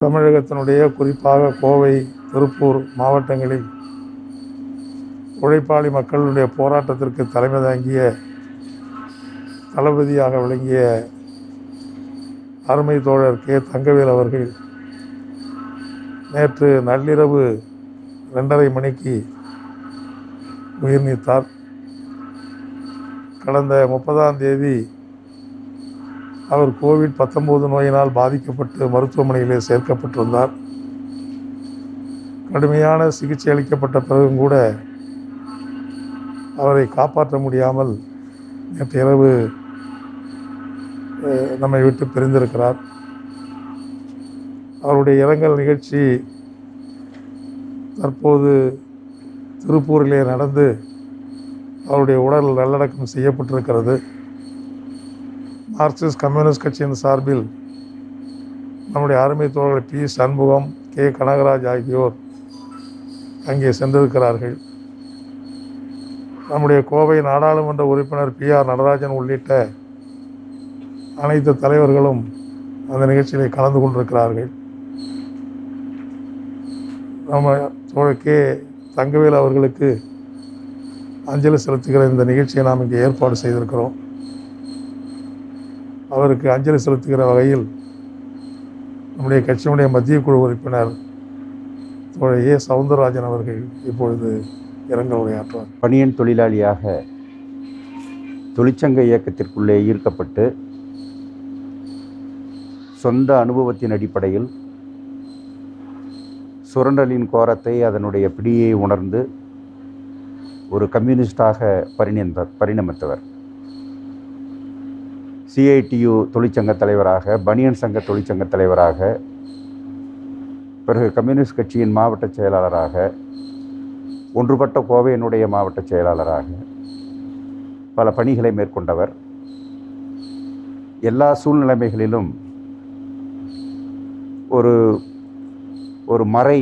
தமிழகத்தினுடைய குறிப்பாக கோவை திருப்பூர் மாவட்டங்களில் உழைப்பாளி மக்களுடைய போராட்டத்திற்கு தலைமை தாங்கிய தளபதியாக விளங்கிய அருமை தோழர் கே தங்கவேல் அவர்கள் நேற்று நள்ளிரவு ரெண்டரை மணிக்கு உயிர் நீத்தார் கடந்த முப்பதாம் தேதி அவர் கோவிட் பத்தொம்போது நோயினால் பாதிக்கப்பட்டு மருத்துவமனையிலே சேர்க்கப்பட்டிருந்தார் கடுமையான சிகிச்சை அளிக்கப்பட்ட பிறகும் கூட அவரை காப்பாற்ற முடியாமல் நேற்று இரவு அஹ், நம்மை விட்டு பிரிந்திருக்கிறார் அவருடைய இரங்கல் நிகழ்ச்சி தற்போது திருப்பூரிலே நடந்து அவருடைய உடல் நல்லடக்கம் செய்யப்பட்டிருக்கிறது மார்க்சிஸ்ட் கம்யூனிஸ்ட் கட்சியின் சார்பில் நம்முடைய அருமை தோழர் பி சண்முகம் கே கனகராஜ் ஆகியோர் அங்கே சென்றிருக்கிறார்கள் நம்முடைய கோவை நாடாளுமன்ற உறுப்பினர் பி ஆர் நடராஜன் உள்ளிட்ட அனைத்து தலைவர்களும் அந்த நிகழ்ச்சியிலே கலந்து கொண்டிருக்கிறார்கள் நம்ம தோழர் கே தங்கவேல் அவர்களுக்கு அஞ்சலி செலுத்துகிற இந்த நிகழ்ச்சியை நாம் இங்கே ஏற்பாடு செய்திருக்கிறோம் அவருக்கு அஞ்சலி செலுத்துகிற வகையில் நம்முடைய கட்சியினுடைய மத்திய குழு உறுப்பினர் தோழர் ஏ சவுந்தரராஜன் அவர்கள் இப்பொழுது இரங்கல் உரையாற்றுவார் பணியன் தொழிலாளியாக தொழிற்சங்க இயக்கத்திற்குள்ளே ஈர்க்கப்பட்டு சொந்த அனுபவத்தின் அடிப்படையில் சுரண்டலின் கோரத்தை அதனுடைய பிடியை உணர்ந்து ஒரு கம்யூனிஸ்டாக பரிணந்த பரிணமித்தவர் சிஐடியு தொழிற்சங்க தலைவராக பனியன் சங்க தொழிற்சங்க தலைவராக பிறகு கம்யூனிஸ்ட் கட்சியின் மாவட்ட செயலாளராக ஒன்றுபட்ட கோவையினுடைய மாவட்ட செயலாளராக பல பணிகளை மேற்கொண்டவர் எல்லா சூழ்நிலைமைகளிலும் ஒரு ஒரு மறை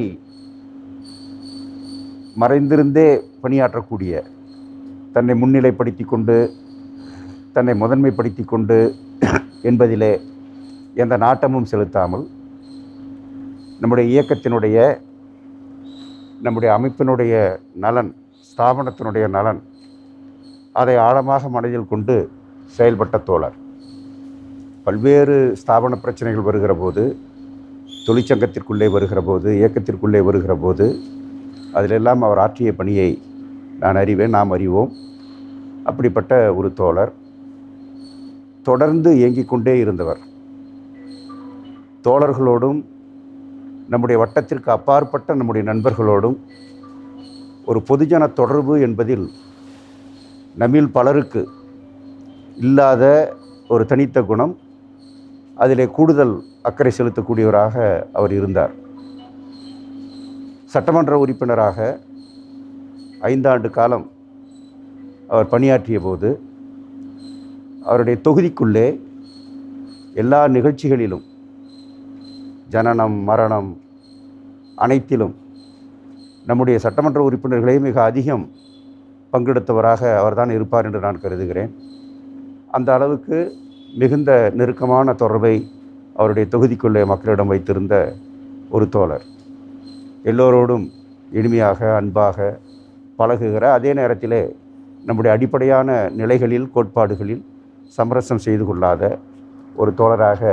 மறைந்திருந்தே பணியாற்றக்கூடிய தன்னை முன்னிலைப்படுத்தி கொண்டு தன்னை முதன்மைப்படுத்தி கொண்டு என்பதிலே எந்த நாட்டமும் செலுத்தாமல் நம்முடைய இயக்கத்தினுடைய நம்முடைய அமைப்பினுடைய நலன் ஸ்தாபனத்தினுடைய நலன் அதை ஆழமாக மனதில் கொண்டு செயல்பட்ட தோழர் பல்வேறு ஸ்தாபன பிரச்சனைகள் வருகிற போது தொழிற்சங்கத்திற்குள்ளே வருகிற போது இயக்கத்திற்குள்ளே வருகிற போது அதிலெல்லாம் அவர் ஆற்றிய பணியை நான் அறிவேன் நாம் அறிவோம் அப்படிப்பட்ட ஒரு தோழர் தொடர்ந்து இயங்கிக் கொண்டே இருந்தவர் தோழர்களோடும் நம்முடைய வட்டத்திற்கு அப்பாற்பட்ட நம்முடைய நண்பர்களோடும் ஒரு பொதுஜன தொடர்பு என்பதில் நம்மில் பலருக்கு இல்லாத ஒரு தனித்த குணம் அதிலே கூடுதல் அக்கறை செலுத்தக்கூடியவராக அவர் இருந்தார் சட்டமன்ற உறுப்பினராக ஐந்தாண்டு காலம் அவர் பணியாற்றிய போது அவருடைய தொகுதிக்குள்ளே எல்லா நிகழ்ச்சிகளிலும் ஜனனம் மரணம் அனைத்திலும் நம்முடைய சட்டமன்ற உறுப்பினர்களே மிக அதிகம் பங்கெடுத்தவராக அவர்தான் இருப்பார் என்று நான் கருதுகிறேன் அந்த அளவுக்கு மிகுந்த நெருக்கமான தொடர்பை அவருடைய தொகுதிக்குள்ளே மக்களிடம் வைத்திருந்த ஒரு தோழர் எல்லோரோடும் இனிமையாக அன்பாக பழகுகிற அதே நேரத்திலே நம்முடைய அடிப்படையான நிலைகளில் கோட்பாடுகளில் சமரசம் செய்து கொள்ளாத ஒரு தோழராக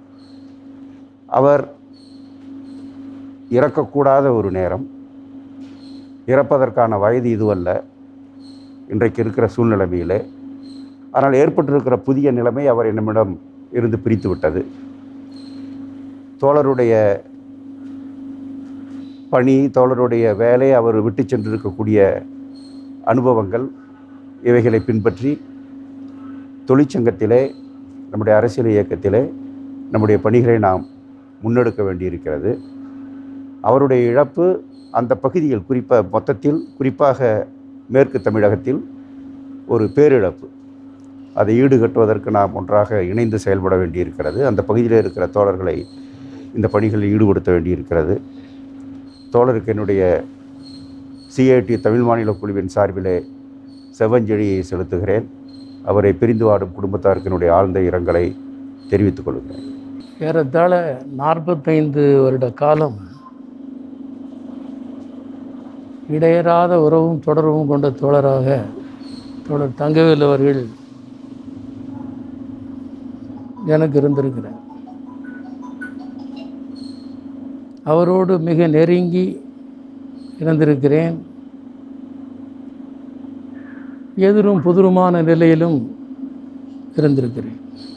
அவர் இறக்கக்கூடாத ஒரு நேரம் இறப்பதற்கான வயது இதுவல்ல இன்றைக்கு இருக்கிற சூழ்நிலைமையிலே ஆனால் ஏற்பட்டிருக்கிற புதிய நிலைமை அவர் நம்மிடம் இருந்து பிரித்து விட்டது தோழருடைய பணி தோழருடைய வேலை அவர் விட்டு சென்றிருக்கக்கூடிய அனுபவங்கள் இவைகளை பின்பற்றி தொழிற்சங்கத்திலே நம்முடைய அரசியல் இயக்கத்திலே நம்முடைய பணிகளை நாம் முன்னெடுக்க வேண்டியிருக்கிறது அவருடைய இழப்பு அந்த பகுதியில் குறிப்பாக மொத்தத்தில் குறிப்பாக மேற்கு தமிழகத்தில் ஒரு பேரிழப்பு அதை ஈடுகட்டுவதற்கு நாம் ஒன்றாக இணைந்து செயல்பட வேண்டியிருக்கிறது அந்த பகுதியில் இருக்கிற தோழர்களை இந்த பணிகளில் ஈடுபடுத்த வேண்டியிருக்கிறது தோழருக்கு என்னுடைய சிஐடி தமிழ் மாநில குழுவின் சார்பிலே செவ்வஞ்செழியை செலுத்துகிறேன் அவரை பிரிந்து வாடும் குடும்பத்தாருக்கு என்னுடைய ஆழ்ந்த இரங்கலை தெரிவித்துக் கொள்கிறேன் ஏறத்தாழ நாற்பத்தைந்து வருட காலம் இடையறாத உறவும் தொடர்பும் கொண்ட தோழராக தோழர் தங்கவேல் அவர்கள் எனக்கு இருந்திருக்கிறார் அவரோடு மிக நெருங்கி இருந்திருக்கிறேன் எதிரும் புதிருமான நிலையிலும் இருந்திருக்கிறேன்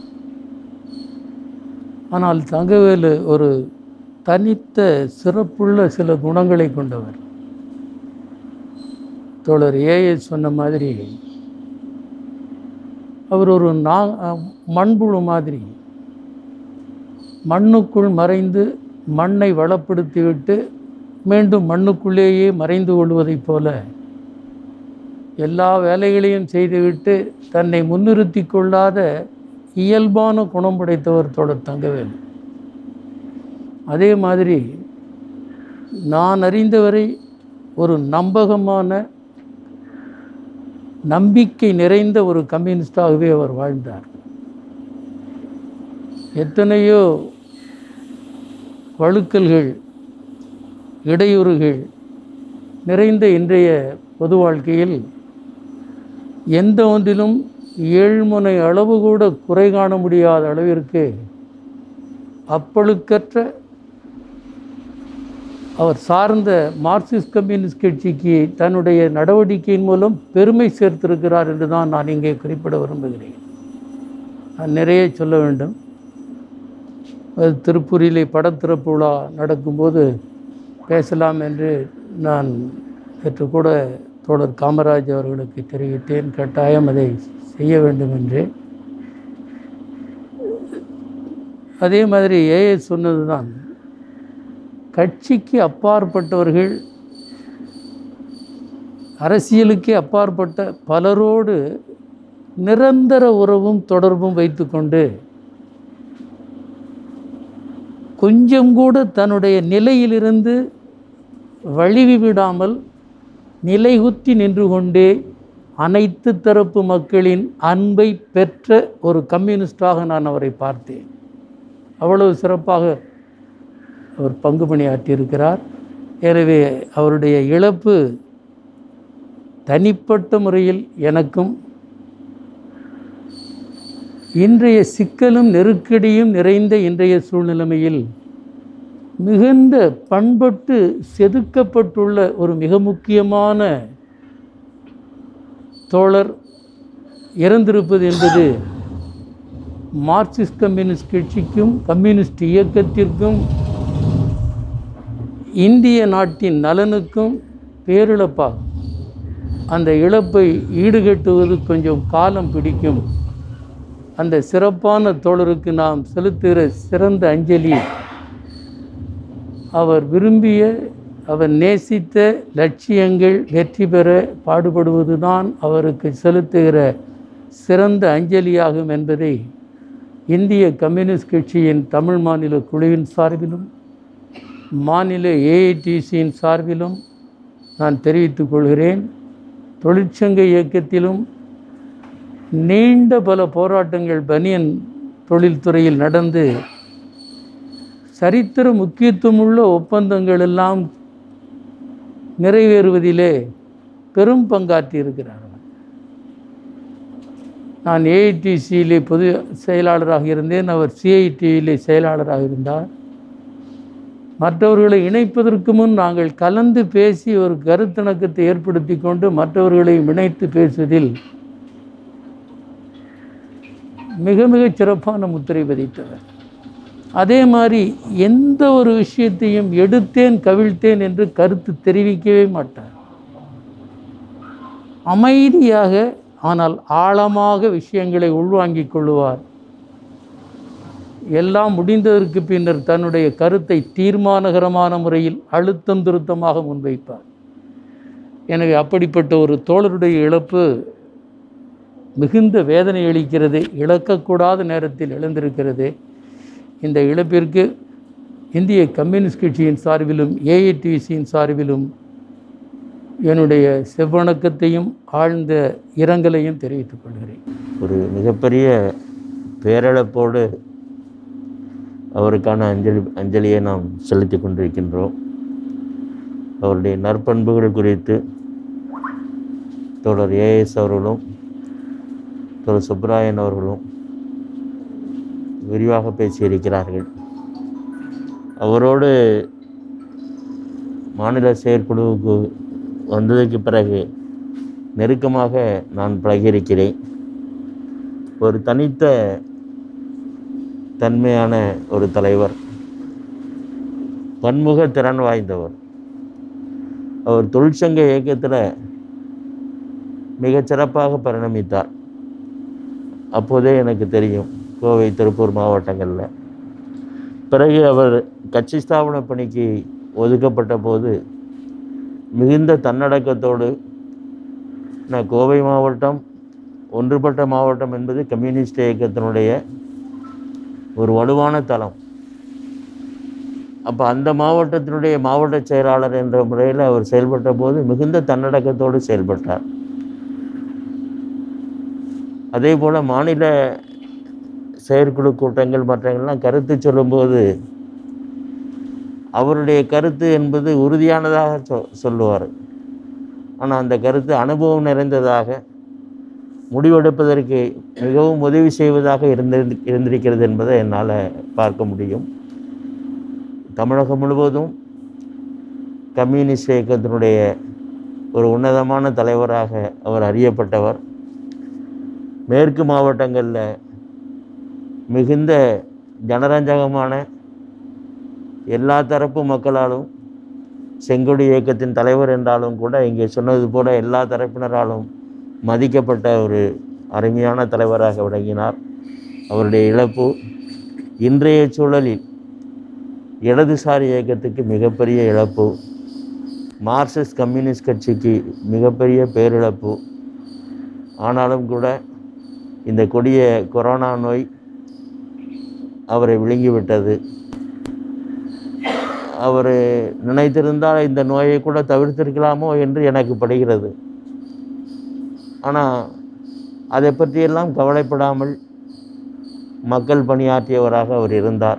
ஆனால் தங்கவேலு ஒரு தனித்த சிறப்புள்ள சில குணங்களை கொண்டவர் தோழர் ஏஎஸ் சொன்ன மாதிரி அவர் ஒரு நா மண்புழு மாதிரி மண்ணுக்குள் மறைந்து மண்ணை வளப்படுத்திவிட்டு மீண்டும் மண்ணுக்குள்ளேயே மறைந்து கொள்வதைப் போல எல்லா வேலைகளையும் செய்துவிட்டு தன்னை முன்னிறுத்தி கொள்ளாத இயல்பான குணம் படைத்தவர் தோழர் தங்கவேலு அதே மாதிரி நான் அறிந்தவரை ஒரு நம்பகமான நம்பிக்கை நிறைந்த ஒரு கம்யூனிஸ்டாகவே அவர் வாழ்ந்தார் எத்தனையோ வழுக்கல்கள் இடையூறுகள் நிறைந்த இன்றைய பொது வாழ்க்கையில் எந்த ஒன்றிலும் ஏழ்முனை அளவு கூட குறை காண முடியாத அளவிற்கு அப்பழுக்கற்ற அவர் சார்ந்த மார்க்சிஸ்ட் கம்யூனிஸ்ட் கட்சிக்கு தன்னுடைய நடவடிக்கையின் மூலம் பெருமை சேர்த்திருக்கிறார் என்று தான் நான் இங்கே குறிப்பிட விரும்புகிறேன் நான் நிறைய சொல்ல வேண்டும் அது திருப்பூரிலே படத்திறப்பு விழா நடக்கும்போது பேசலாம் என்று நான் நேற்று கூட தோழர் காமராஜ் அவர்களுக்கு தெரிவித்தேன் கட்டாயம் அதை செய்ய வேண்டும் என்று அதே மாதிரி ஏஎஸ் சொன்னது தான் கட்சிக்கு அப்பாற்பட்டவர்கள் அரசியலுக்கே அப்பாற்பட்ட பலரோடு நிரந்தர உறவும் தொடர்பும் வைத்துக்கொண்டு கொஞ்சம் கூட தன்னுடைய நிலையிலிருந்து வழிவி விடாமல் நிலைகுத்தி நின்று கொண்டே அனைத்து தரப்பு மக்களின் அன்பை பெற்ற ஒரு கம்யூனிஸ்டாக நான் அவரை பார்த்தேன் அவ்வளவு சிறப்பாக அவர் பங்கு பணியாற்றியிருக்கிறார் எனவே அவருடைய இழப்பு தனிப்பட்ட முறையில் எனக்கும் இன்றைய சிக்கலும் நெருக்கடியும் நிறைந்த இன்றைய சூழ்நிலைமையில் மிகுந்த பண்பட்டு செதுக்கப்பட்டுள்ள ஒரு மிக முக்கியமான தோழர் இறந்திருப்பது என்பது மார்க்சிஸ்ட் கம்யூனிஸ்ட் கட்சிக்கும் கம்யூனிஸ்ட் இயக்கத்திற்கும் இந்திய நாட்டின் நலனுக்கும் பேரிழப்பாகும் அந்த இழப்பை ஈடுகட்டுவது கொஞ்சம் காலம் பிடிக்கும் அந்த சிறப்பான தோழருக்கு நாம் செலுத்துகிற சிறந்த அஞ்சலி அவர் விரும்பிய அவர் நேசித்த லட்சியங்கள் வெற்றி பெற பாடுபடுவது தான் அவருக்கு செலுத்துகிற சிறந்த அஞ்சலியாகும் என்பதை இந்திய கம்யூனிஸ்ட் கட்சியின் தமிழ் மாநில குழுவின் சார்பிலும் மாநில ஏஐடிசியின் சார்பிலும் நான் தெரிவித்துக் கொள்கிறேன் தொழிற்சங்க இயக்கத்திலும் நீண்ட பல போராட்டங்கள் பனியன் தொழில்துறையில் நடந்து சரித்திர முக்கியத்துவமுள்ள ஒப்பந்தங்கள் எல்லாம் நிறைவேறுவதிலே பெரும் பங்காற்றி இருக்கிறார்கள் நான் ஏஐடிசியிலே பொது செயலாளராக இருந்தேன் அவர் சிஐடியிலே செயலாளராக இருந்தார் மற்றவர்களை இணைப்பதற்கு முன் நாங்கள் கலந்து பேசி ஒரு கருத்திணக்கத்தை ஏற்படுத்தி கொண்டு மற்றவர்களையும் இணைத்து பேசுவதில் மிக மிகச் சிறப்பான முத்திரை பதித்தவர் அதே மாதிரி எந்த ஒரு விஷயத்தையும் எடுத்தேன் கவிழ்த்தேன் என்று கருத்து தெரிவிக்கவே மாட்டார் அமைதியாக ஆனால் ஆழமாக விஷயங்களை உள்வாங்கிக் கொள்ளுவார் எல்லாம் முடிந்ததற்கு பின்னர் தன்னுடைய கருத்தை தீர்மானகரமான முறையில் அழுத்தம் திருத்தமாக முன்வைப்பார் எனவே அப்படிப்பட்ட ஒரு தோழருடைய இழப்பு மிகுந்த வேதனை அளிக்கிறது இழக்கக்கூடாத நேரத்தில் இழந்திருக்கிறது இந்த இழப்பிற்கு இந்திய கம்யூனிஸ்ட் கட்சியின் சார்பிலும் ஏஐடிசியின் சார்பிலும் என்னுடைய செவ்வணக்கத்தையும் ஆழ்ந்த இரங்கலையும் தெரிவித்துக் கொள்கிறேன் ஒரு மிகப்பெரிய பேரிழப்போடு அவருக்கான அஞ்சலி அஞ்சலியை நாம் செலுத்தி கொண்டிருக்கின்றோம் அவருடைய நற்பண்புகள் குறித்து தோழர் ஏஎஸ் அவர்களும் தோழர் சுப்ராயன் அவர்களும் விரிவாக பேசியிருக்கிறார்கள் அவரோடு மாநில செயற்குழுவுக்கு வந்ததுக்கு பிறகு நெருக்கமாக நான் பழகியிருக்கிறேன் ஒரு தனித்த தன்மையான ஒரு தலைவர் பன்முக திறன் வாய்ந்தவர் அவர் தொழிற்சங்க இயக்கத்தில் மிகச் சிறப்பாக பரிணமித்தார் அப்போதே எனக்கு தெரியும் கோவை திருப்பூர் மாவட்டங்களில் பிறகு அவர் கட்சி ஸ்தாபன பணிக்கு ஒதுக்கப்பட்ட போது மிகுந்த தன்னடக்கத்தோடு நான் கோவை மாவட்டம் ஒன்றுபட்ட மாவட்டம் என்பது கம்யூனிஸ்ட் இயக்கத்தினுடைய ஒரு வலுவான தளம் அப்போ அந்த மாவட்டத்தினுடைய மாவட்ட செயலாளர் என்ற முறையில் அவர் செயல்பட்ட போது மிகுந்த தன்னடக்கத்தோடு செயல்பட்டார் அதே போல் மாநில செயற்குழு கூட்டங்கள் மற்றவங்கள்லாம் கருத்து சொல்லும்போது அவருடைய கருத்து என்பது உறுதியானதாக சொ சொல்லுவார் ஆனால் அந்த கருத்து அனுபவம் நிறைந்ததாக முடிவெடுப்பதற்கு மிகவும் உதவி செய்வதாக இருந்து இருந்திருக்கிறது என்பதை என்னால் பார்க்க முடியும் தமிழகம் முழுவதும் கம்யூனிஸ்ட் இயக்கத்தினுடைய ஒரு உன்னதமான தலைவராக அவர் அறியப்பட்டவர் மேற்கு மாவட்டங்களில் மிகுந்த ஜனரஞ்சகமான எல்லா தரப்பு மக்களாலும் செங்கொடி இயக்கத்தின் தலைவர் என்றாலும் கூட இங்கே சொன்னது போல எல்லா தரப்பினராலும் மதிக்கப்பட்ட ஒரு அருமையான தலைவராக விளங்கினார் அவருடைய இழப்பு இன்றைய சூழலில் இடதுசாரி இயக்கத்துக்கு மிகப்பெரிய இழப்பு மார்க்சிஸ்ட் கம்யூனிஸ்ட் கட்சிக்கு மிகப்பெரிய பேரிழப்பு ஆனாலும் கூட இந்த கொடிய கொரோனா நோய் அவரை விழுங்கிவிட்டது அவர் நினைத்திருந்தால் இந்த நோயை கூட தவிர்த்திருக்கலாமோ என்று எனக்கு படுகிறது ஆனால் அதை பற்றியெல்லாம் கவலைப்படாமல் மக்கள் பணியாற்றியவராக அவர் இருந்தார்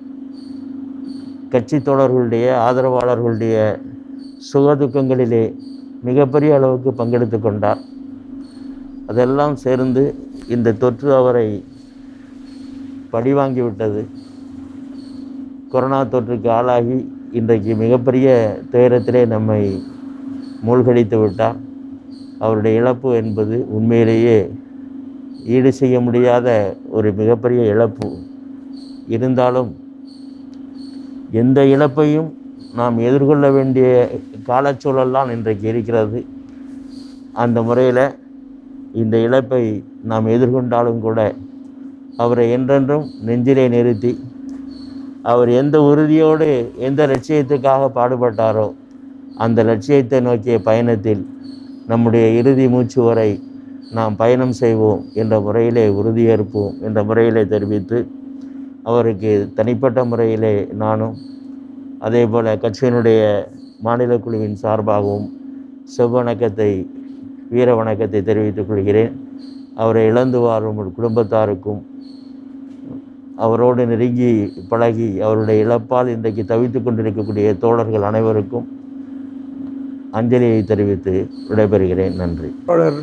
கட்சி தோழர்களுடைய ஆதரவாளர்களுடைய சுகதுக்கங்களிலே மிகப்பெரிய அளவுக்கு பங்கெடுத்து கொண்டார் அதெல்லாம் சேர்ந்து இந்த தொற்று அவரை பழிவாங்கிவிட்டது கொரோனா தொற்றுக்கு ஆளாகி இன்றைக்கு மிகப்பெரிய துயரத்திலே நம்மை மூழ்கடித்து விட்டார் அவருடைய இழப்பு என்பது உண்மையிலேயே ஈடு செய்ய முடியாத ஒரு மிகப்பெரிய இழப்பு இருந்தாலும் எந்த இழப்பையும் நாம் எதிர்கொள்ள வேண்டிய காலச்சூழல்லாம் இன்றைக்கு இருக்கிறது அந்த முறையில் இந்த இழப்பை நாம் எதிர்கொண்டாலும் கூட அவரை என்றென்றும் நெஞ்சிலே நிறுத்தி அவர் எந்த உறுதியோடு எந்த லட்சியத்துக்காக பாடுபட்டாரோ அந்த லட்சியத்தை நோக்கிய பயணத்தில் நம்முடைய இறுதி மூச்சு வரை நாம் பயணம் செய்வோம் என்ற முறையிலே உறுதியேற்போம் என்ற முறையிலே தெரிவித்து அவருக்கு தனிப்பட்ட முறையிலே நானும் அதே போல் கட்சியினுடைய மாநில குழுவின் சார்பாகவும் செவ்வணக்கத்தை வீர வணக்கத்தை தெரிவித்துக் கொள்கிறேன் அவரை இழந்து வாழும் ஒரு குடும்பத்தாருக்கும் அவரோடு நெருங்கி பழகி அவருடைய இழப்பால் இன்றைக்கு தவித்து கொண்டிருக்கக்கூடிய தோழர்கள் அனைவருக்கும் அஞ்சலியை தெரிவித்து விடைபெறுகிறேன் நன்றி தோழர்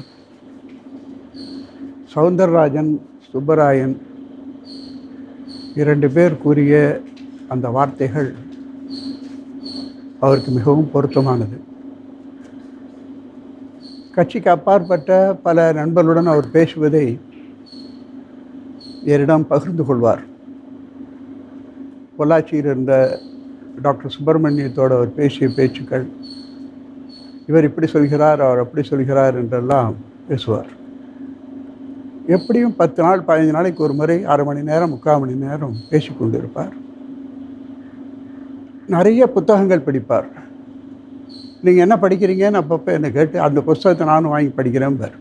சவுந்தரராஜன் சுப்பராயன் இரண்டு பேர் கூறிய அந்த வார்த்தைகள் அவருக்கு மிகவும் பொருத்தமானது கட்சிக்கு அப்பாற்பட்ட பல நண்பர்களுடன் அவர் பேசுவதை என்னிடம் பகிர்ந்து கொள்வார் பொள்ளாச்சியில் இருந்த டாக்டர் சுப்பிரமணியத்தோடு அவர் பேசிய பேச்சுக்கள் இவர் இப்படி சொல்கிறார் அவர் அப்படி சொல்கிறார் என்றெல்லாம் பேசுவார் எப்படியும் பத்து நாள் பதினஞ்சு நாளைக்கு ஒரு முறை அரை மணி நேரம் முக்கால் மணி நேரம் பேசிக்கொண்டு இருப்பார் நிறைய புத்தகங்கள் படிப்பார் நீங்கள் என்ன படிக்கிறீங்கன்னு அப்பப்போ என்னை கேட்டு அந்த புஸ்தகத்தை நானும் வாங்கி படிக்கிறேன்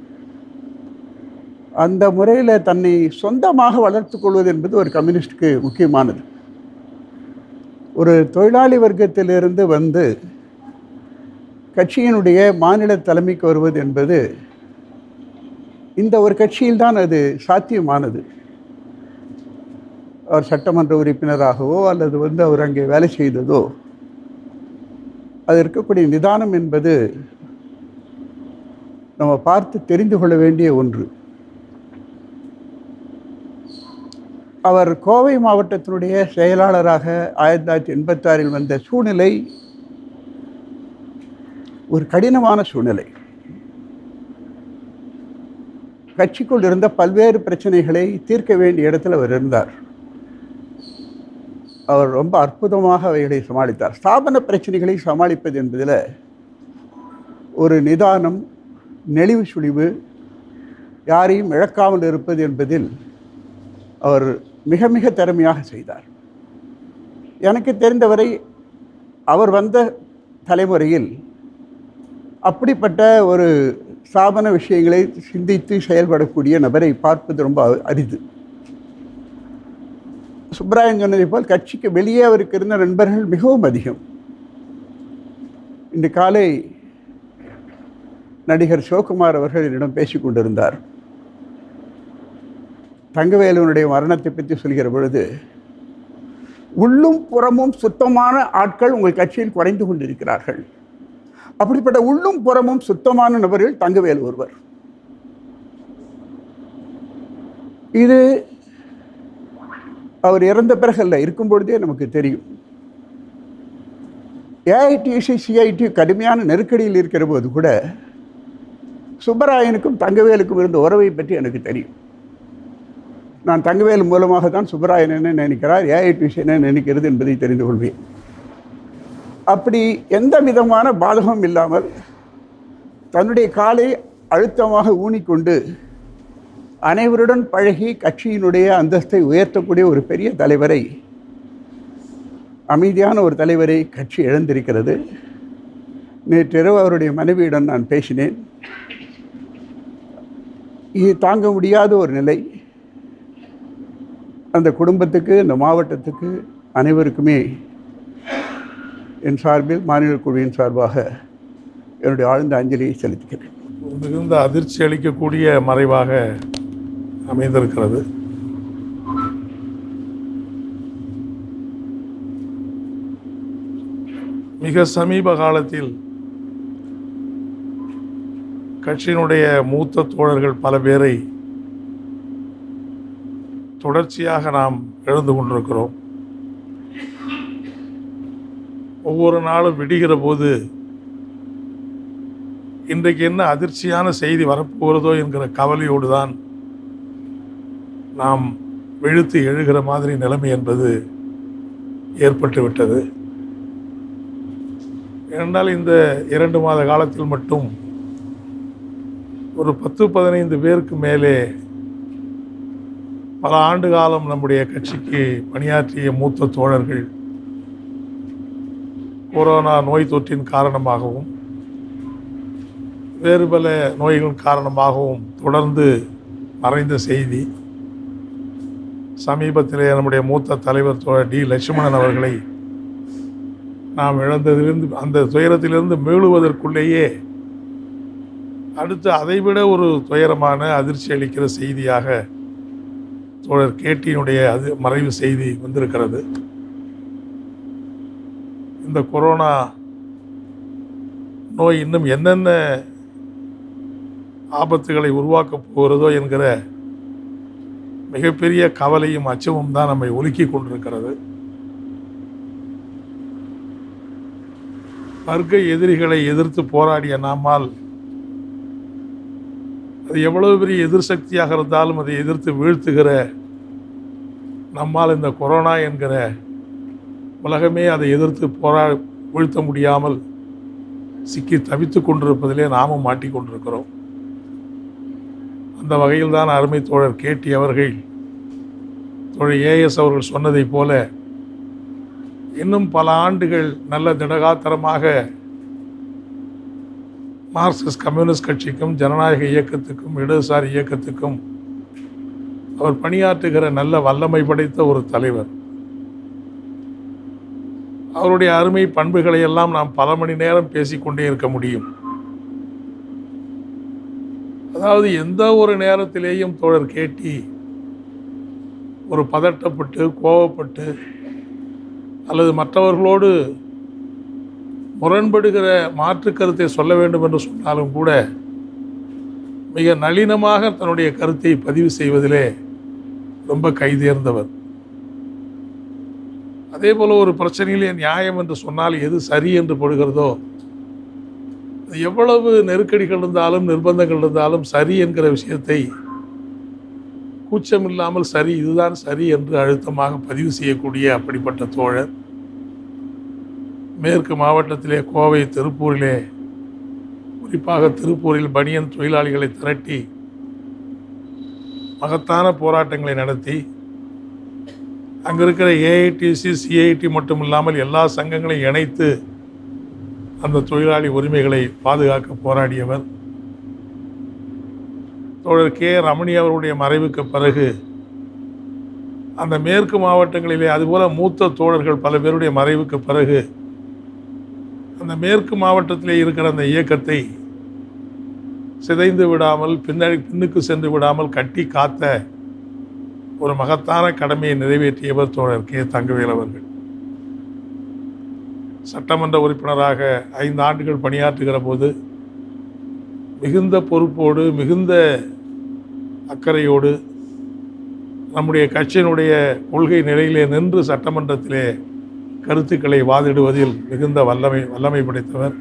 அந்த முறையில் தன்னை சொந்தமாக வளர்த்துக் கொள்வது என்பது ஒரு கம்யூனிஸ்டுக்கு முக்கியமானது ஒரு தொழிலாளி வர்க்கத்திலிருந்து வந்து கட்சியினுடைய மாநில தலைமைக்கு வருவது என்பது இந்த ஒரு கட்சியில்தான் அது சாத்தியமானது அவர் சட்டமன்ற உறுப்பினராகவோ அல்லது வந்து அவர் அங்கே வேலை செய்ததோ அது இருக்கக்கூடிய நிதானம் என்பது நம்ம பார்த்து தெரிந்து கொள்ள வேண்டிய ஒன்று அவர் கோவை மாவட்டத்தினுடைய செயலாளராக ஆயிரத்தி தொள்ளாயிரத்தி எண்பத்தாறில் வந்த சூழ்நிலை ஒரு கடினமான சூழ்நிலை கட்சிக்குள் இருந்த பல்வேறு பிரச்சனைகளை தீர்க்க வேண்டிய இடத்துல அவர் இருந்தார் அவர் ரொம்ப அற்புதமாக அவைகளை சமாளித்தார் ஸ்தாபன பிரச்சனைகளை சமாளிப்பது என்பதில் ஒரு நிதானம் நெளிவு சுழிவு யாரையும் இழக்காமல் இருப்பது என்பதில் அவர் மிக மிக திறமையாக செய்தார் எனக்கு தெரிந்தவரை அவர் வந்த தலைமுறையில் அப்படிப்பட்ட ஒரு ஸ்தாபன விஷயங்களை சிந்தித்து செயல்படக்கூடிய நபரை பார்ப்பது ரொம்ப அரிது சுப்பராயன் சொன்னதை போல் கட்சிக்கு வெளியே அவருக்கு இருந்த நண்பர்கள் மிகவும் அதிகம் இன்று காலை நடிகர் சிவகுமார் அவர்கள் என்னிடம் பேசிக் கொண்டிருந்தார் தங்கவேலுவனுடைய மரணத்தை பற்றி சொல்கிற பொழுது உள்ளும் புறமும் சுத்தமான ஆட்கள் உங்கள் கட்சியில் குறைந்து கொண்டிருக்கிறார்கள் அப்படிப்பட்ட உள்ளும் புறமும் சுத்தமான நபர்கள் தங்கவேல் ஒருவர் இது அவர் இறந்த பிறகு அல்ல இருக்கும் பொழுதே நமக்கு தெரியும் ஏஐடிசி சிஐடி கடுமையான நெருக்கடியில் இருக்கிற போது கூட சுப்பராயனுக்கும் தங்கவேலுக்கும் இருந்த உறவை பற்றி எனக்கு தெரியும் நான் தங்கவேல் மூலமாக தான் சுப்பராயன் என்ன நினைக்கிறார் ஏஐடிசி என்ன நினைக்கிறது என்பதை தெரிந்து கொள்வேன் அப்படி எந்த விதமான பாதகமும் இல்லாமல் தன்னுடைய காலை அழுத்தமாக ஊனிக்கொண்டு அனைவருடன் பழகி கட்சியினுடைய அந்தஸ்தை உயர்த்தக்கூடிய ஒரு பெரிய தலைவரை அமைதியான ஒரு தலைவரை கட்சி இழந்திருக்கிறது நேற்றிரவு அவருடைய மனைவியிடம் நான் பேசினேன் இது தாங்க முடியாத ஒரு நிலை அந்த குடும்பத்துக்கு அந்த மாவட்டத்துக்கு அனைவருக்குமே என் சார்பில் மாநில குழுவின் சார்பாக என்னுடைய ஆழ்ந்த அஞ்சலியை செலுத்துகிறேன் மிகுந்த அதிர்ச்சி அளிக்கக்கூடிய மறைவாக அமைந்திருக்கிறது மிக சமீப காலத்தில் கட்சியினுடைய மூத்த தோழர்கள் பல பேரை தொடர்ச்சியாக நாம் எழுந்து கொண்டிருக்கிறோம் ஒவ்வொரு நாளும் விடுகிற போது இன்றைக்கு என்ன அதிர்ச்சியான செய்தி வரப்போகிறதோ என்கிற கவலையோடு தான் நாம் விழுத்து எழுகிற மாதிரி நிலைமை என்பது ஏற்பட்டு விட்டது ஏனென்றால் இந்த இரண்டு மாத காலத்தில் மட்டும் ஒரு பத்து பதினைந்து பேருக்கு மேலே பல ஆண்டு காலம் நம்முடைய கட்சிக்கு பணியாற்றிய மூத்த தோழர்கள் கொரோனா நோய் தொற்றின் காரணமாகவும் வேறு பல நோய்கள் காரணமாகவும் தொடர்ந்து மறைந்த செய்தி சமீபத்திலே நம்முடைய மூத்த தலைவர் தோழர் டி லட்சுமணன் அவர்களை நாம் இழந்ததிலிருந்து அந்த துயரத்திலிருந்து மீளுவதற்குள்ளேயே அடுத்து அதைவிட ஒரு துயரமான அதிர்ச்சி அளிக்கிற செய்தியாக தோழர் கேட்டியினுடைய அது மறைவு செய்தி வந்திருக்கிறது இந்த கொரோனா நோய் இன்னும் என்னென்ன ஆபத்துகளை உருவாக்கப் போகிறதோ என்கிற மிகப்பெரிய கவலையும் அச்சமும் தான் நம்மை ஒலுக்கி கொண்டிருக்கிறது வர்க்க எதிரிகளை எதிர்த்து போராடிய நாமால் அது எவ்வளவு பெரிய எதிர் சக்தியாக இருந்தாலும் அதை எதிர்த்து வீழ்த்துகிற நம்மால் இந்த கொரோனா என்கிற உலகமே அதை எதிர்த்து போரா வீழ்த்த முடியாமல் சிக்கி தவித்து கொண்டிருப்பதிலே நாமும் மாட்டிக்கொண்டிருக்கிறோம் அந்த வகையில் தான் அருமை தோழர் கேட்டி அவர்கள் தோழர் ஏஎஸ் அவர்கள் சொன்னதைப் போல இன்னும் பல ஆண்டுகள் நல்ல திடகாத்திரமாக மார்க்சிஸ்ட் கம்யூனிஸ்ட் கட்சிக்கும் ஜனநாயக இயக்கத்துக்கும் இடதுசாரி இயக்கத்துக்கும் அவர் பணியாற்றுகிற நல்ல வல்லமை படைத்த ஒரு தலைவர் அவருடைய அருமை பண்புகளை எல்லாம் நாம் பல மணி நேரம் பேசிக்கொண்டே இருக்க முடியும் அதாவது எந்த ஒரு நேரத்திலேயும் தோழர் கேட்டி ஒரு பதட்டப்பட்டு கோவப்பட்டு அல்லது மற்றவர்களோடு முரண்படுகிற மாற்று கருத்தை சொல்ல வேண்டும் என்று சொன்னாலும் கூட மிக நளினமாக தன்னுடைய கருத்தை பதிவு செய்வதிலே ரொம்ப கைதேர்ந்தவர் அதே போல ஒரு பிரச்சனையிலே நியாயம் என்று சொன்னால் எது சரி என்று படுகிறதோ அது எவ்வளவு நெருக்கடிகள் இருந்தாலும் நிர்பந்தங்கள் இருந்தாலும் சரி என்கிற விஷயத்தை கூச்சமில்லாமல் சரி இதுதான் சரி என்று அழுத்தமாக பதிவு செய்யக்கூடிய அப்படிப்பட்ட தோழர் மேற்கு மாவட்டத்திலே கோவை திருப்பூரிலே குறிப்பாக திருப்பூரில் பனியன் தொழிலாளிகளை திரட்டி மகத்தான போராட்டங்களை நடத்தி அங்கே இருக்கிற ஏஐடிசி சிஐடி மட்டும் இல்லாமல் எல்லா சங்கங்களையும் இணைத்து அந்த தொழிலாளி உரிமைகளை பாதுகாக்க போராடியவர் தோழர் கே ரமணி அவருடைய மறைவுக்கு பிறகு அந்த மேற்கு மாவட்டங்களிலே அதுபோல மூத்த தோழர்கள் பல பேருடைய மறைவுக்கு பிறகு அந்த மேற்கு மாவட்டத்திலே இருக்கிற அந்த இயக்கத்தை சிதைந்து விடாமல் பின்னாடி பின்னுக்கு சென்று விடாமல் கட்டி காத்த ஒரு மகத்தான கடமையை நிறைவேற்றியவர் தோழர் கே தங்கவேல் அவர்கள் சட்டமன்ற உறுப்பினராக ஐந்து ஆண்டுகள் பணியாற்றுகிற போது மிகுந்த பொறுப்போடு மிகுந்த அக்கறையோடு நம்முடைய கட்சியினுடைய கொள்கை நிலையிலே நின்று சட்டமன்றத்திலே கருத்துக்களை வாதிடுவதில் மிகுந்த வல்லமை வல்லமை படைத்தவர்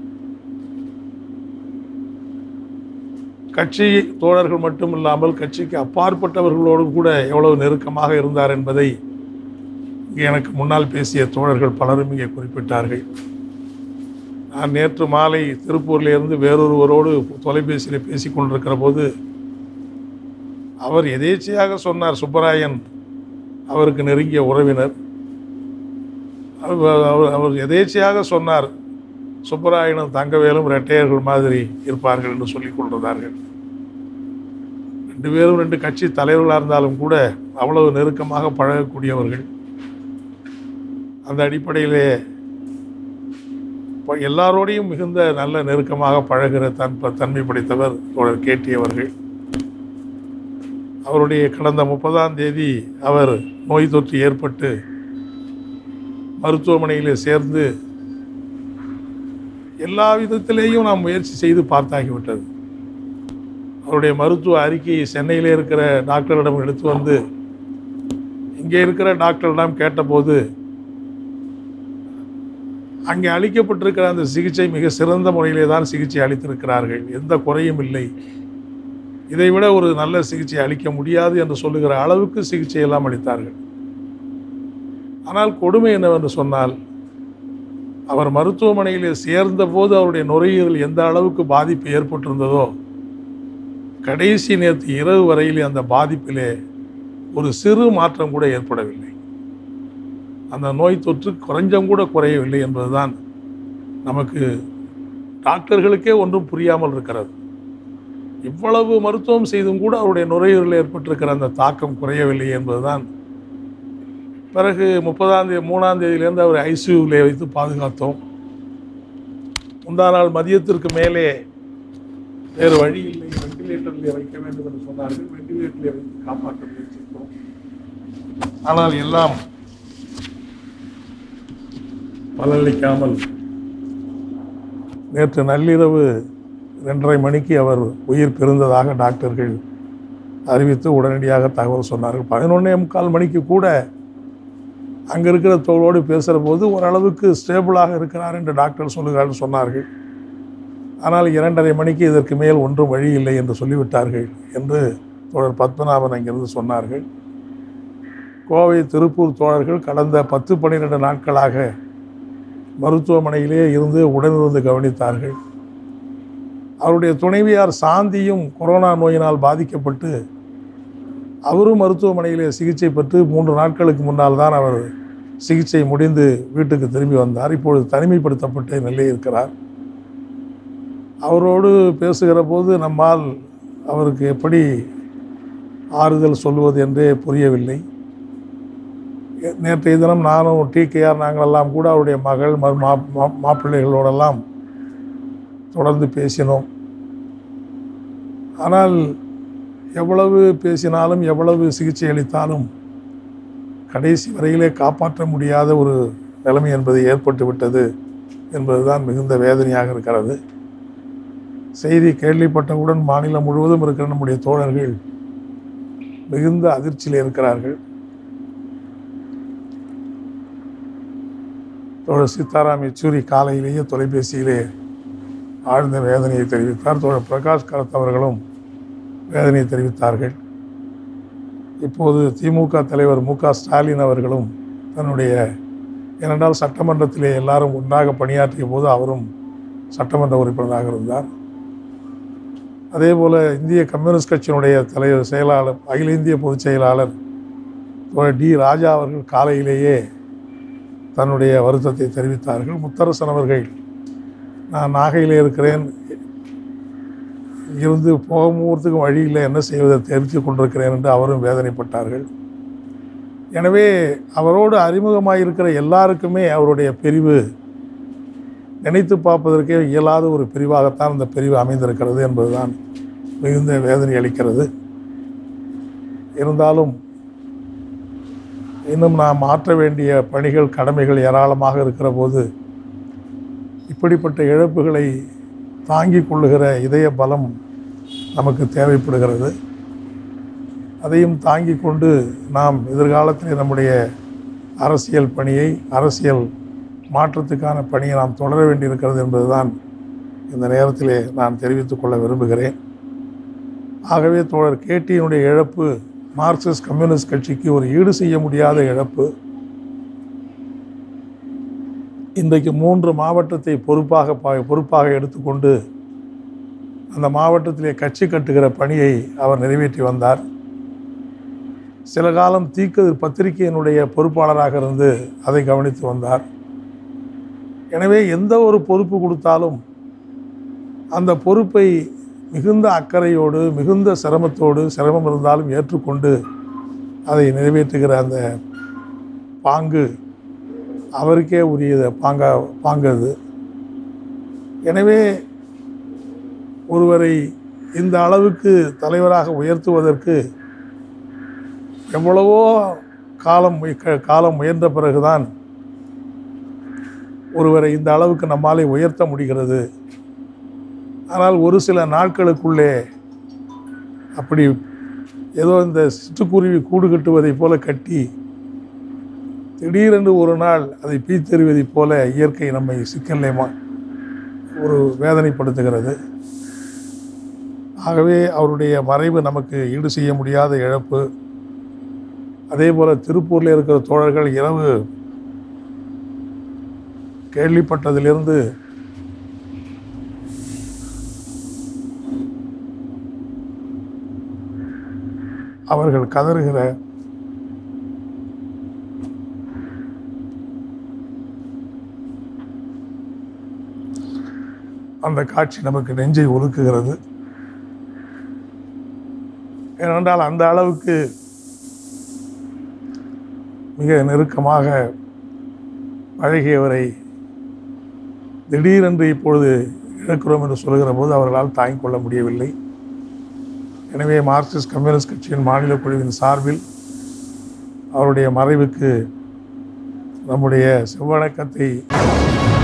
கட்சி தோழர்கள் மட்டும் இல்லாமல் கட்சிக்கு அப்பாற்பட்டவர்களோடும் கூட எவ்வளவு நெருக்கமாக இருந்தார் என்பதை இங்கே எனக்கு முன்னால் பேசிய தோழர்கள் பலரும் இங்கே குறிப்பிட்டார்கள் நான் நேற்று மாலை திருப்பூரிலிருந்து வேறொருவரோடு தொலைபேசியில் பேசி கொண்டிருக்கிற போது அவர் எதேச்சையாக சொன்னார் சுப்பராயன் அவருக்கு நெருங்கிய உறவினர் அவர் அவர் அவர் எதேச்சையாக சொன்னார் சுப்பராயனும் தங்கவேலும் இரட்டையர்கள் மாதிரி இருப்பார்கள் என்று சொல்லிக் கொண்டிருந்தார்கள் ரெண்டு பேரும் ரெண்டு கட்சி தலைவர்களாக இருந்தாலும் கூட அவ்வளவு நெருக்கமாக பழகக்கூடியவர்கள் அந்த அடிப்படையிலே ப- எல்லாரோடையும் மிகுந்த நல்ல நெருக்கமாக பழகிற தன் தன்மை படைத்தவர் தோழர் கேட்டியவர்கள் அவருடைய கடந்த முப்பதாம் தேதி அவர் நோய் தொற்று ஏற்பட்டு மருத்துவமனையிலே சேர்ந்து எல்லா விதத்திலேயும் நாம் முயற்சி செய்து பார்த்தாகிவிட்டது அவருடைய மருத்துவ அறிக்கையை சென்னையிலே இருக்கிற டாக்டரிடம் எடுத்து வந்து இங்கே இருக்கிற டாக்டரிடம் கேட்டபோது அங்கே அளிக்கப்பட்டிருக்கிற அந்த சிகிச்சை மிக சிறந்த முறையிலே தான் சிகிச்சை அளித்திருக்கிறார்கள் எந்த குறையும் இல்லை இதைவிட ஒரு நல்ல சிகிச்சை அளிக்க முடியாது என்று சொல்லுகிற அளவுக்கு சிகிச்சை எல்லாம் அளித்தார்கள் ஆனால் கொடுமை என்னவென்று சொன்னால் அவர் மருத்துவமனையிலே சேர்ந்தபோது அவருடைய நுரையீரல் எந்த அளவுக்கு பாதிப்பு ஏற்பட்டிருந்ததோ கடைசி நேற்று இரவு வரையிலே அந்த பாதிப்பிலே ஒரு சிறு மாற்றம் கூட ஏற்படவில்லை அந்த நோய் தொற்று குறைஞ்சம் கூட குறையவில்லை என்பதுதான் நமக்கு டாக்டர்களுக்கே ஒன்றும் புரியாமல் இருக்கிறது இவ்வளவு மருத்துவம் செய்தும் கூட அவருடைய நுரையீரலில் ஏற்பட்டிருக்கிற அந்த தாக்கம் குறையவில்லை என்பதுதான் பிறகு முப்பதாம் தேதி மூணாம் தேதியிலேருந்து அவர் ஐசியூவிலே வைத்து பாதுகாத்தோம் முந்தா நாள் மதியத்திற்கு மேலே வேறு வழி இல்லை வெண்டிலேட்டரிலே வைக்க வேண்டும் என்று சொன்னார்கள் வெண்டிலேட்டரிலே வைத்து காப்பாற்ற முயற்சித்தோம் ஆனால் எல்லாம் பலனளிக்காமல் நேற்று நள்ளிரவு ரெண்டரை மணிக்கு அவர் உயிர் பிரிந்ததாக டாக்டர்கள் அறிவித்து உடனடியாக தகவல் சொன்னார்கள் பதினொன்னே முக்கால் மணிக்கு கூட அங்கே இருக்கிற தோளோடு பேசுகிற போது ஓரளவுக்கு ஸ்டேபிளாக இருக்கிறார் என்று டாக்டர் சொல்லுகிறார்கள் சொன்னார்கள் ஆனால் இரண்டரை மணிக்கு இதற்கு மேல் ஒன்றும் வழி இல்லை என்று சொல்லிவிட்டார்கள் என்று தோழர் பத்மநாபன் அங்கிருந்து சொன்னார்கள் கோவை திருப்பூர் தோழர்கள் கடந்த பத்து பன்னிரெண்டு நாட்களாக மருத்துவமனையிலே இருந்து உடனிருந்து கவனித்தார்கள் அவருடைய துணைவியார் சாந்தியும் கொரோனா நோயினால் பாதிக்கப்பட்டு அவரும் மருத்துவமனையிலே சிகிச்சை பெற்று மூன்று நாட்களுக்கு முன்னால் தான் அவர் சிகிச்சை முடிந்து வீட்டுக்கு திரும்பி வந்தார் இப்பொழுது தனிமைப்படுத்தப்பட்ட நிலையில் இருக்கிறார் அவரோடு பேசுகிற போது நம்மால் அவருக்கு எப்படி ஆறுதல் சொல்வது என்றே புரியவில்லை நேற்றைய தினம் நானும் டிகேஆர் நாங்களெல்லாம் கூட அவருடைய மகள் மரு மா மா- மாப்பிள்ளைகளோடெல்லாம் தொடர்ந்து பேசினோம் ஆனால் எவ்வளவு பேசினாலும் எவ்வளவு சிகிச்சை அளித்தாலும் கடைசி வரையிலே காப்பாற்ற முடியாத ஒரு நிலைமை என்பது ஏற்பட்டு விட்டது என்பதுதான் மிகுந்த வேதனையாக இருக்கிறது செய்தி கேள்விப்பட்டவுடன் மாநிலம் முழுவதும் இருக்கிற நம்முடைய தோழர்கள் மிகுந்த அதிர்ச்சியில் இருக்கிறார்கள் தோழர் சீதாராம் யெச்சூரி காலையிலேயே தொலைபேசியிலே ஆழ்ந்த வேதனையை தெரிவித்தார் தோழர் பிரகாஷ் கரத் அவர்களும் வேதனையை தெரிவித்தார்கள் இப்போது திமுக தலைவர் மு க ஸ்டாலின் அவர்களும் தன்னுடைய ஏனென்றால் சட்டமன்றத்திலே எல்லாரும் ஒன்றாக பணியாற்றிய போது அவரும் சட்டமன்ற உறுப்பினராக இருந்தார் அதே போல் இந்திய கம்யூனிஸ்ட் கட்சியினுடைய தலைவர் செயலாளர் அகில இந்திய பொதுச் செயலாளர் தோழர் டி ராஜா அவர்கள் காலையிலேயே தன்னுடைய வருத்தத்தை தெரிவித்தார்கள் முத்தரசன் அவர்கள் நான் நாகையில் இருக்கிறேன் இருந்து போகும்போகிறதுக்கு வழியில் என்ன செய்வதை தெரிவித்து கொண்டிருக்கிறேன் என்று அவரும் வேதனைப்பட்டார்கள் எனவே அவரோடு அறிமுகமாக இருக்கிற எல்லாருக்குமே அவருடைய பிரிவு நினைத்து பார்ப்பதற்கே இயலாத ஒரு பிரிவாகத்தான் இந்த பிரிவு அமைந்திருக்கிறது என்பதுதான் மிகுந்த வேதனை அளிக்கிறது இருந்தாலும் இன்னும் நாம் மாற்ற வேண்டிய பணிகள் கடமைகள் ஏராளமாக இருக்கிற போது இப்படிப்பட்ட இழப்புகளை தாங்கிக் கொள்ளுகிற இதய பலம் நமக்கு தேவைப்படுகிறது அதையும் தாங்கிக் கொண்டு நாம் எதிர்காலத்தில் நம்முடைய அரசியல் பணியை அரசியல் மாற்றத்துக்கான பணியை நாம் தொடர வேண்டியிருக்கிறது என்பதுதான் இந்த நேரத்திலே நான் தெரிவித்துக் கொள்ள விரும்புகிறேன் ஆகவே தோழர் கேட்டியினுடைய இழப்பு மார்க்சிஸ்ட் கம்யூனிஸ்ட் கட்சிக்கு ஒரு ஈடு செய்ய முடியாத இழப்பு இன்றைக்கு மூன்று மாவட்டத்தை பொறுப்பாக பா- பொறுப்பாக எடுத்துக்கொண்டு அந்த மாவட்டத்திலே கட்சி கட்டுகிற பணியை அவர் நிறைவேற்றி வந்தார் சில காலம் தீக்கதிர் பத்திரிகையினுடைய பொறுப்பாளராக இருந்து அதை கவனித்து வந்தார் எனவே எந்த ஒரு பொறுப்பு கொடுத்தாலும் அந்த பொறுப்பை மிகுந்த அக்கறையோடு மிகுந்த சிரமத்தோடு சிரமம் இருந்தாலும் ஏற்றுக்கொண்டு அதை நிறைவேற்றுகிற அந்த பாங்கு அவருக்கே உரியத பாங்கா பாங்கது எனவே ஒருவரை இந்த அளவுக்கு தலைவராக உயர்த்துவதற்கு எவ்வளவோ காலம் முய- க- காலம் முயன்ற பிறகுதான் ஒருவரை இந்த அளவுக்கு நம்மாலே உயர்த்த முடிகிறது ஆனால் ஒரு சில நாட்களுக்குள்ளே அப்படி ஏதோ இந்த சிட்டுக்குருவி கூடு கட்டுவதைப் போல கட்டி திடீரென்று ஒரு நாள் அதை பீத்தெறிவதைப் போல இயற்கை நம்மை சிக்கல்லே மா- ஒரு வேதனைப்படுத்துகிறது ஆகவே அவருடைய மறைவு நமக்கு ஈடு செய்ய முடியாத இழப்பு அதே போல் திருப்பூரில் இருக்கிற தோழர்கள் இரவு கேள்விப்பட்டதிலிருந்து அவர்கள் கதறுகிற அந்த காட்சி நமக்கு நெஞ்சை ஒதுக்குகிறது ஏனென்றால் அந்த அளவுக்கு மிக நெருக்கமாக பழகியவரை திடீரென்று இப்பொழுது இழக்கிறோம் என்று சொல்கிற போது அவர்களால் தாங்கிக் கொள்ள முடியவில்லை எனவே மார்க்சிஸ்ட் கம்யூனிஸ்ட் கட்சியின் மாநில குழுவின் சார்பில் அவருடைய மறைவுக்கு நம்முடைய செவ்வணக்கத்தை